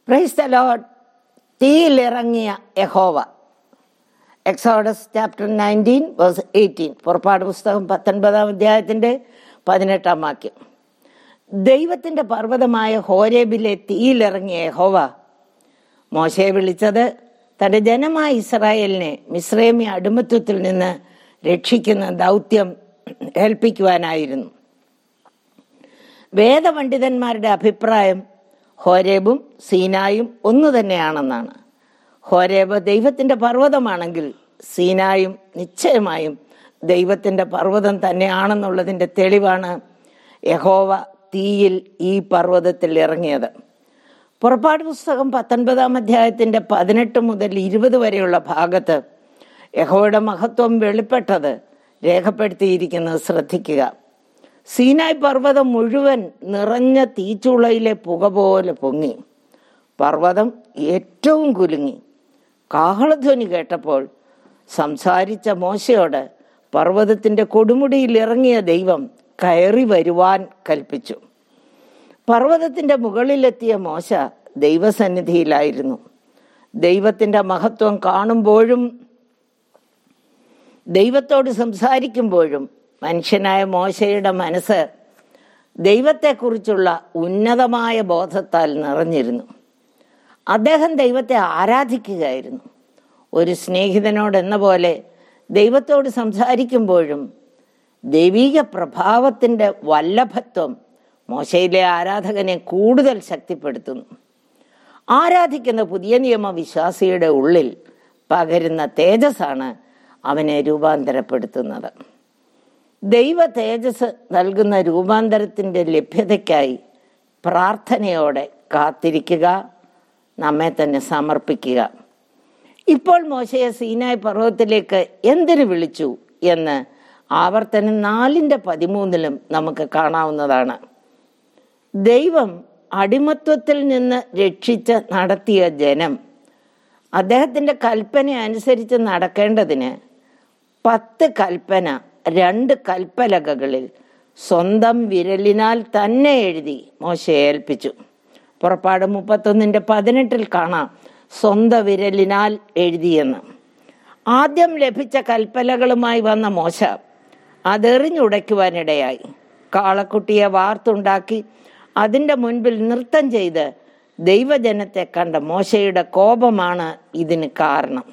praise the Lord തീയിലിറങ്ങിയ യഹോവ Exodus chapter nineteen verse eighteen പുറപ്പാട് പുസ്തകം പത്തൊൻപതാം അധ്യായത്തിൻ്റെ പതിനെട്ടാം വാക്യം ദൈവത്തിൻ്റെ പർവ്വതമായ ഹോരേബിലെ തീയിലിറങ്ങിയ യഹോവ മോശയെ വിളിച്ചത് തൻ്റെ ജനമായ ഇസ്രായേലിനെ മിശ്രേമി അടിമത്വത്തിൽ നിന്ന് രക്ഷിക്കുന്ന ദൗത്യം ഏൽപ്പിക്കുവാനായിരുന്നു വേദപണ്ഡിതന്മാരുടെ അഭിപ്രായം ഹോരേബും സീനായും ഒന്നു തന്നെയാണെന്നാണ് ഹോരേബ് ദൈവത്തിൻ്റെ പർവ്വതമാണെങ്കിൽ സീനായും നിശ്ചയമായും ദൈവത്തിൻ്റെ പർവ്വതം തന്നെയാണെന്നുള്ളതിൻ്റെ തെളിവാണ് യഹോവ തീയിൽ ഈ പർവ്വതത്തിൽ ഇറങ്ങിയത് പുറപ്പാട് പുസ്തകം പത്തൊൻപതാം അധ്യായത്തിൻ്റെ പതിനെട്ട് മുതൽ ഇരുപത് വരെയുള്ള ഭാഗത്ത് യഹോയുടെ മഹത്വം വെളിപ്പെട്ടത് രേഖപ്പെടുത്തിയിരിക്കുന്നത് ശ്രദ്ധിക്കുക സീനായ് പർവ്വതം മുഴുവൻ നിറഞ്ഞ തീച്ചുളയിലെ പുക പോലെ പൊങ്ങി പർവ്വതം ഏറ്റവും കുലുങ്ങി കാഹളധ്വനി കേട്ടപ്പോൾ സംസാരിച്ച മോശയോട് പർവ്വതത്തിൻ്റെ കൊടുമുടിയിൽ ഇറങ്ങിയ ദൈവം കയറി വരുവാൻ കൽപ്പിച്ചു പർവ്വതത്തിൻ്റെ മുകളിലെത്തിയ മോശ ദൈവസന്നിധിയിലായിരുന്നു ദൈവത്തിൻ്റെ മഹത്വം കാണുമ്പോഴും ദൈവത്തോട് സംസാരിക്കുമ്പോഴും മനുഷ്യനായ മോശയുടെ മനസ്സ് ദൈവത്തെക്കുറിച്ചുള്ള ഉന്നതമായ ബോധത്താൽ നിറഞ്ഞിരുന്നു അദ്ദേഹം ദൈവത്തെ ആരാധിക്കുകയായിരുന്നു ഒരു സ്നേഹിതനോട് എന്ന പോലെ ദൈവത്തോട് സംസാരിക്കുമ്പോഴും ദൈവീക പ്രഭാവത്തിൻ്റെ വല്ലഭത്വം മോശയിലെ ആരാധകനെ കൂടുതൽ ശക്തിപ്പെടുത്തുന്നു ആരാധിക്കുന്ന പുതിയ നിയമ വിശ്വാസിയുടെ ഉള്ളിൽ പകരുന്ന തേജസ്സാണ് അവനെ രൂപാന്തരപ്പെടുത്തുന്നത് ദൈവ തേജസ് നൽകുന്ന രൂപാന്തരത്തിൻ്റെ ലഭ്യതയ്ക്കായി പ്രാർത്ഥനയോടെ കാത്തിരിക്കുക നമ്മെ തന്നെ സമർപ്പിക്കുക ഇപ്പോൾ മോശയെ സീനായ് പർവ്വതത്തിലേക്ക് എന്തിനു വിളിച്ചു എന്ന് ആവർത്തനം നാലിൻ്റെ പതിമൂന്നിലും നമുക്ക് കാണാവുന്നതാണ് ദൈവം അടിമത്വത്തിൽ നിന്ന് രക്ഷിച്ച് നടത്തിയ ജനം അദ്ദേഹത്തിൻ്റെ കൽപ്പന അനുസരിച്ച് നടക്കേണ്ടതിന് പത്ത് കൽപ്പന രണ്ട് കൽപ്പലകകളിൽ സ്വന്തം വിരലിനാൽ തന്നെ എഴുതി മോശയെ ഏൽപ്പിച്ചു പുറപ്പാട് മുപ്പത്തൊന്നിൻ്റെ പതിനെട്ടിൽ കാണാം സ്വന്തം വിരലിനാൽ എഴുതിയെന്ന് ആദ്യം ലഭിച്ച കൽപ്പലകളുമായി വന്ന മോശ അതെറിഞ്ഞുടയ്ക്കുവാനിടയായി കാളക്കുട്ടിയെ വാർത്തുണ്ടാക്കി അതിൻ്റെ മുൻപിൽ നൃത്തം ചെയ്ത് ദൈവജനത്തെ കണ്ട മോശയുടെ കോപമാണ് ഇതിന് കാരണം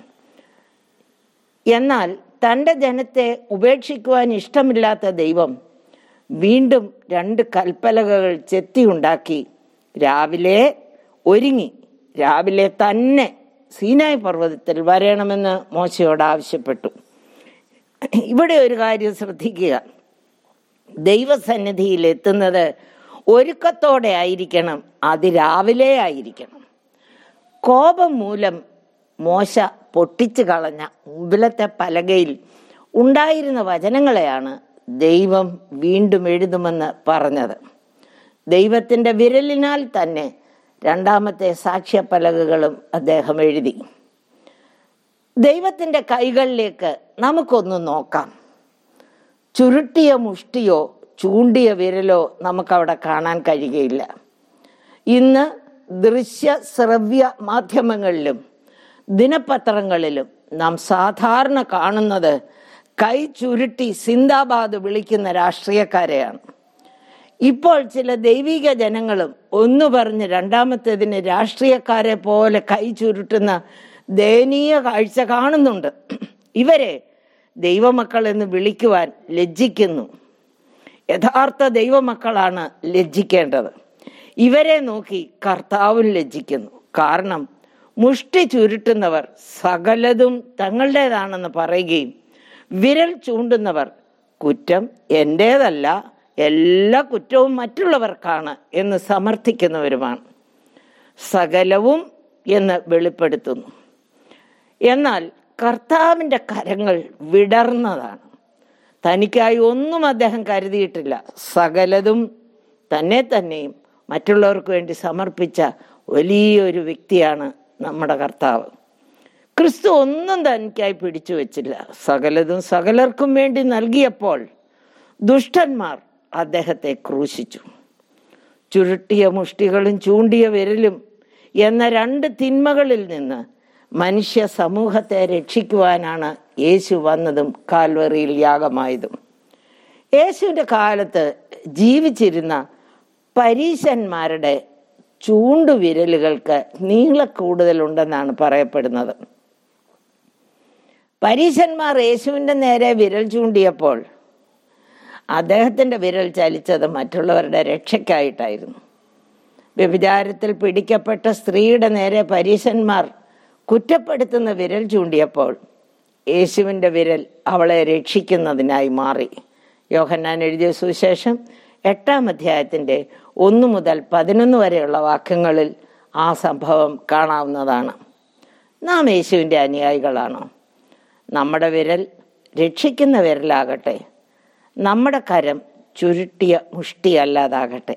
എന്നാൽ തൻ്റെ ജനത്തെ ഉപേക്ഷിക്കുവാൻ ഇഷ്ടമില്ലാത്ത ദൈവം വീണ്ടും രണ്ട് കൽപ്പലകകൾ ചെത്തിയുണ്ടാക്കി രാവിലെ ഒരുങ്ങി രാവിലെ തന്നെ സീനായ് പർവ്വതത്തിൽ വരണമെന്ന് മോശയോട് ആവശ്യപ്പെട്ടു ഇവിടെ ഒരു കാര്യം ശ്രദ്ധിക്കുക ദൈവസന്നിധിയിൽ എത്തുന്നത് ഒരുക്കത്തോടെ ആയിരിക്കണം അതിരാവിലെ ആയിരിക്കണം കോപം മൂലം മോശ പൊട്ടിച്ചു കളഞ്ഞ മുമ്പിലത്തെ പലകയിൽ ഉണ്ടായിരുന്ന വചനങ്ങളെയാണ് ദൈവം വീണ്ടും എഴുതുമെന്ന് പറഞ്ഞത് ദൈവത്തിൻ്റെ വിരലിനാൽ തന്നെ രണ്ടാമത്തെ സാക്ഷ്യപ്പലകകളും അദ്ദേഹം എഴുതി ദൈവത്തിൻ്റെ കൈകളിലേക്ക് നമുക്കൊന്ന് നോക്കാം ചുരുട്ടിയ മുഷ്ടിയോ ചൂണ്ടിയ വിരലോ നമുക്കവിടെ കാണാൻ കഴിയുകയില്ല ഇന്ന് ദൃശ്യ ശ്രവ്യ മാധ്യമങ്ങളിലും ദിനപത്രങ്ങളിലും നാം സാധാരണ കാണുന്നത് കൈ ചുരുട്ടി സിന്ദാബാദ് വിളിക്കുന്ന രാഷ്ട്രീയക്കാരെയാണ് ഇപ്പോൾ ചില ദൈവിക ജനങ്ങളും ഒന്നു പറഞ്ഞ് രണ്ടാമത്തേതിന് രാഷ്ട്രീയക്കാരെ പോലെ കൈ ചുരുട്ടുന്ന ദയനീയ കാഴ്ച കാണുന്നുണ്ട് ഇവരെ ദൈവമക്കൾ എന്ന് വിളിക്കുവാൻ ലജ്ജിക്കുന്നു യഥാർത്ഥ ദൈവമക്കളാണ് ലജ്ജിക്കേണ്ടത് ഇവരെ നോക്കി കർത്താവും ലജ്ജിക്കുന്നു കാരണം മുഷ്ടി ചുരുട്ടുന്നവർ സകലതും തങ്ങളുടേതാണെന്ന് പറയുകയും വിരൽ ചൂണ്ടുന്നവർ കുറ്റം എൻ്റേതല്ല എല്ലാ കുറ്റവും മറ്റുള്ളവർക്കാണ് എന്ന് സമർത്ഥിക്കുന്നവരുമാണ് സകലവും എന്ന് വെളിപ്പെടുത്തുന്നു എന്നാൽ കർത്താവിൻ്റെ കരങ്ങൾ വിടർന്നതാണ് തനിക്കായി ഒന്നും അദ്ദേഹം കരുതിയിട്ടില്ല സകലതും തന്നെ തന്നെയും മറ്റുള്ളവർക്ക് വേണ്ടി സമർപ്പിച്ച വലിയൊരു വ്യക്തിയാണ് നമ്മുടെ കർത്താവ് ക്രിസ്തു ഒന്നും തനിക്കായി പിടിച്ചു വെച്ചില്ല സകലതും സകലർക്കും വേണ്ടി നൽകിയപ്പോൾ ദുഷ്ടന്മാർ അദ്ദേഹത്തെ ക്രൂശിച്ചു ചുരുട്ടിയ മുഷ്ടികളും ചൂണ്ടിയ വിരലും എന്ന രണ്ട് തിന്മകളിൽ നിന്ന് മനുഷ്യ സമൂഹത്തെ രക്ഷിക്കുവാനാണ് യേശു വന്നതും കാൽവറിയിൽ യാഗമായതും യേശുവിൻ്റെ കാലത്ത് ജീവിച്ചിരുന്ന പരീശന്മാരുടെ ചൂണ്ടുവിരലുകൾക്ക് നീളക്കൂടുതലുണ്ടെന്നാണ് പറയപ്പെടുന്നത് പരീശന്മാർ യേശുവിൻ്റെ നേരെ വിരൽ ചൂണ്ടിയപ്പോൾ അദ്ദേഹത്തിൻ്റെ വിരൽ ചലിച്ചത് മറ്റുള്ളവരുടെ രക്ഷയ്ക്കായിട്ടായിരുന്നു വ്യഭിചാരത്തിൽ പിടിക്കപ്പെട്ട സ്ത്രീയുടെ നേരെ പരീശന്മാർ കുറ്റപ്പെടുത്തുന്ന വിരൽ ചൂണ്ടിയപ്പോൾ യേശുവിൻ്റെ വിരൽ അവളെ രക്ഷിക്കുന്നതിനായി മാറി യോഹന്നാൻ എഴുതിയ സുവിശേഷം എട്ടാം അധ്യായത്തിൻ്റെ ഒന്ന് മുതൽ പതിനൊന്ന് വരെയുള്ള വാക്യങ്ങളിൽ ആ സംഭവം കാണാവുന്നതാണ് നാം യേശുവിൻ്റെ അനുയായികളാണോ നമ്മുടെ വിരൽ രക്ഷിക്കുന്ന വിരലാകട്ടെ നമ്മുടെ കരം ചുരുട്ടിയ മുഷ്ടിയല്ലാതാകട്ടെ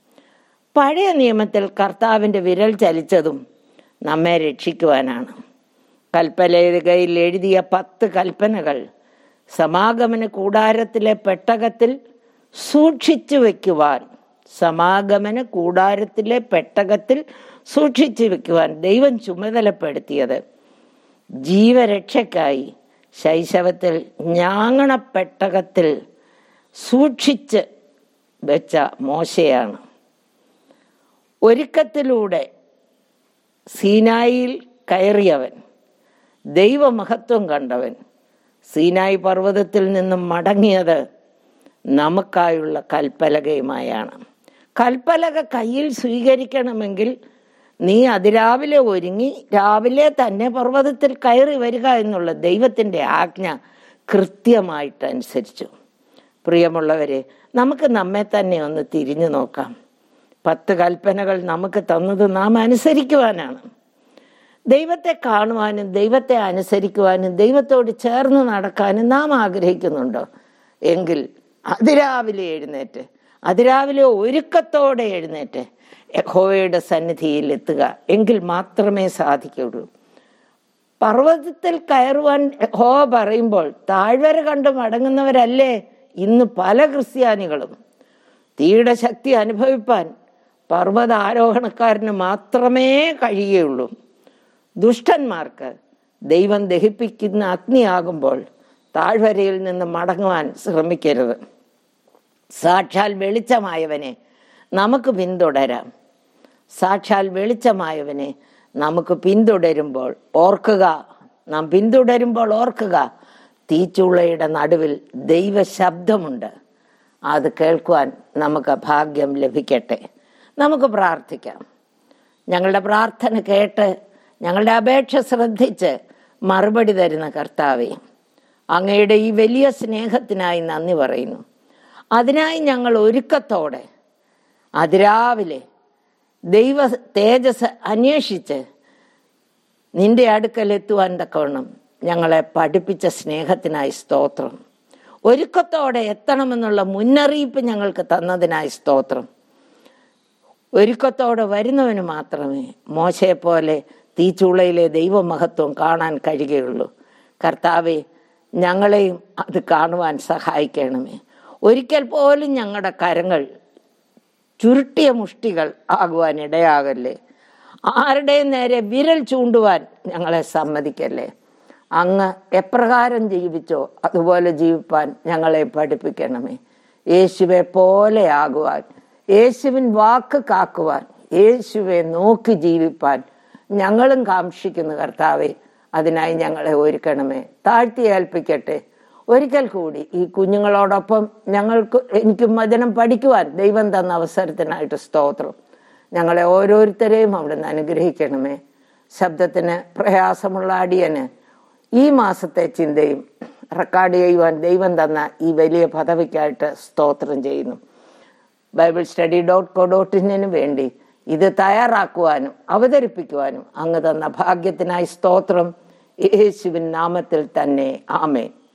പഴയ നിയമത്തിൽ കർത്താവിൻ്റെ വിരൽ ചലിച്ചതും നമ്മെ രക്ഷിക്കുവാനാണ് കൽപ്പലകയിൽ എഴുതിയ പത്ത് കൽപ്പനകൾ സമാഗമന കൂടാരത്തിലെ പെട്ടകത്തിൽ സൂക്ഷിച്ചു വെക്കുവാൻ സമാഗമന കൂടാരത്തിലെ പെട്ടകത്തിൽ സൂക്ഷിച്ചു വെക്കുവാൻ ദൈവം ചുമതലപ്പെടുത്തിയത് ജീവരക്ഷയ്ക്കായി ശൈശവത്തിൽ ഞാങ്ങണപ്പെട്ടകത്തിൽ സൂക്ഷിച്ച് വെച്ച മോശയാണ് ഒരുക്കത്തിലൂടെ സീനായിൽ കയറിയവൻ ദൈവമഹത്വം കണ്ടവൻ സീനായി പർവ്വതത്തിൽ നിന്നും മടങ്ങിയത് നമുക്കായുള്ള കൽപ്പലകയുമായാണ് കൽപ്പലക കയ്യിൽ സ്വീകരിക്കണമെങ്കിൽ നീ അതിരാവിലെ ഒരുങ്ങി രാവിലെ തന്നെ പർവ്വതത്തിൽ കയറി വരിക എന്നുള്ള ദൈവത്തിൻ്റെ ആജ്ഞ കൃത്യമായിട്ട് അനുസരിച്ചു പ്രിയമുള്ളവരെ നമുക്ക് നമ്മെ തന്നെ ഒന്ന് തിരിഞ്ഞു നോക്കാം പത്ത് കൽപ്പനകൾ നമുക്ക് തന്നത് നാം അനുസരിക്കുവാനാണ് ദൈവത്തെ കാണുവാനും ദൈവത്തെ അനുസരിക്കുവാനും ദൈവത്തോട് ചേർന്ന് നടക്കാനും നാം ആഗ്രഹിക്കുന്നുണ്ടോ എങ്കിൽ അതിരാവിലെ എഴുന്നേറ്റ് അതിരാവിലെ ഒരുക്കത്തോടെ എഴുന്നേറ്റ് യഹോവയുടെ സന്നിധിയിൽ എത്തുക എങ്കിൽ മാത്രമേ സാധിക്കുള്ളൂ പർവ്വതത്തിൽ കയറുവാൻ യഹോവ പറയുമ്പോൾ താഴ്വര കണ്ട് മടങ്ങുന്നവരല്ലേ ഇന്ന് പല ക്രിസ്ത്യാനികളും തീയുടെ ശക്തി അനുഭവിപ്പാൻ പർവ്വത ആരോഹണക്കാരന് മാത്രമേ കഴിയുകയുള്ളൂ ദുഷ്ടന്മാർക്ക് ദൈവം ദഹിപ്പിക്കുന്ന അഗ്നിയാകുമ്പോൾ താഴ്വരയിൽ നിന്ന് മടങ്ങുവാൻ ശ്രമിക്കരുത് സാക്ഷാൽ വെളിച്ചമായവനെ നമുക്ക് പിന്തുടരാം സാക്ഷാൽ വെളിച്ചമായവനെ നമുക്ക് പിന്തുടരുമ്പോൾ ഓർക്കുക നാം പിന്തുടരുമ്പോൾ ഓർക്കുക തീച്ചുളയുടെ നടുവിൽ ദൈവ ശബ്ദമുണ്ട് അത് കേൾക്കുവാൻ നമുക്ക് ഭാഗ്യം ലഭിക്കട്ടെ നമുക്ക് പ്രാർത്ഥിക്കാം ഞങ്ങളുടെ പ്രാർത്ഥന കേട്ട് ഞങ്ങളുടെ അപേക്ഷ ശ്രദ്ധിച്ച് മറുപടി തരുന്ന കർത്താവെ അങ്ങയുടെ ഈ വലിയ സ്നേഹത്തിനായി നന്ദി പറയുന്നു അതിനായി ഞങ്ങൾ ഒരുക്കത്തോടെ അതിരാവിലെ ദൈവ തേജസ് അന്വേഷിച്ച് നിന്റെ അടുക്കൽ എത്തുവാൻ തക്കവണ്ണം ഞങ്ങളെ പഠിപ്പിച്ച സ്നേഹത്തിനായി സ്തോത്രം ഒരുക്കത്തോടെ എത്തണമെന്നുള്ള മുന്നറിയിപ്പ് ഞങ്ങൾക്ക് തന്നതിനായി സ്തോത്രം ഒരുക്കത്തോടെ വരുന്നവന് മാത്രമേ മോശയെ പോലെ തീച്ചുളയിലെ ദൈവമഹത്വം കാണാൻ കഴിയുകയുള്ളൂ കർത്താവെ ഞങ്ങളെയും അത് കാണുവാൻ സഹായിക്കണമേ ഒരിക്കൽ പോലും ഞങ്ങളുടെ കരങ്ങൾ ചുരുട്ടിയ മുഷ്ടികൾ ആകുവാൻ ഇടയാകല്ലേ ആരുടെയും നേരെ വിരൽ ചൂണ്ടുവാൻ ഞങ്ങളെ സമ്മതിക്കല്ലേ അങ്ങ് എപ്രകാരം ജീവിച്ചോ അതുപോലെ ജീവിപ്പാൻ ഞങ്ങളെ പഠിപ്പിക്കണമേ യേശുവെ പോലെ ആകുവാൻ യേശുവിൻ വാക്ക് കാക്കുവാൻ യേശുവെ നോക്കി ജീവിപ്പാൻ ഞങ്ങളും കാക്ഷിക്കുന്നു കർത്താവെ അതിനായി ഞങ്ങളെ ഒരുക്കണമേ താഴ്ത്തി ഏൽപ്പിക്കട്ടെ ഒരിക്കൽ കൂടി ഈ കുഞ്ഞുങ്ങളോടൊപ്പം ഞങ്ങൾക്ക് എനിക്ക് വചനം പഠിക്കുവാൻ ദൈവം തന്ന അവസരത്തിനായിട്ട് സ്തോത്രം ഞങ്ങളെ ഓരോരുത്തരെയും അവിടുന്ന് അനുഗ്രഹിക്കണമേ ശബ്ദത്തിന് പ്രയാസമുള്ള അടിയന് ഈ മാസത്തെ ചിന്തയും റെക്കോർഡ് ചെയ്യുവാൻ ദൈവം തന്ന ഈ വലിയ പദവിക്കായിട്ട് സ്തോത്രം ചെയ്യുന്നു Bible study dot co dot ഇന്നിന് വേണ്ടി ഇത് തയ്യാറാക്കുവാനും അവതരിപ്പിക്കുവാനും അങ്ങ് തന്ന ഭാഗ്യത്തിനായി സ്തോത്രം യേശുവിൻ നാമത്തിൽ തന്നെ ആമേൻ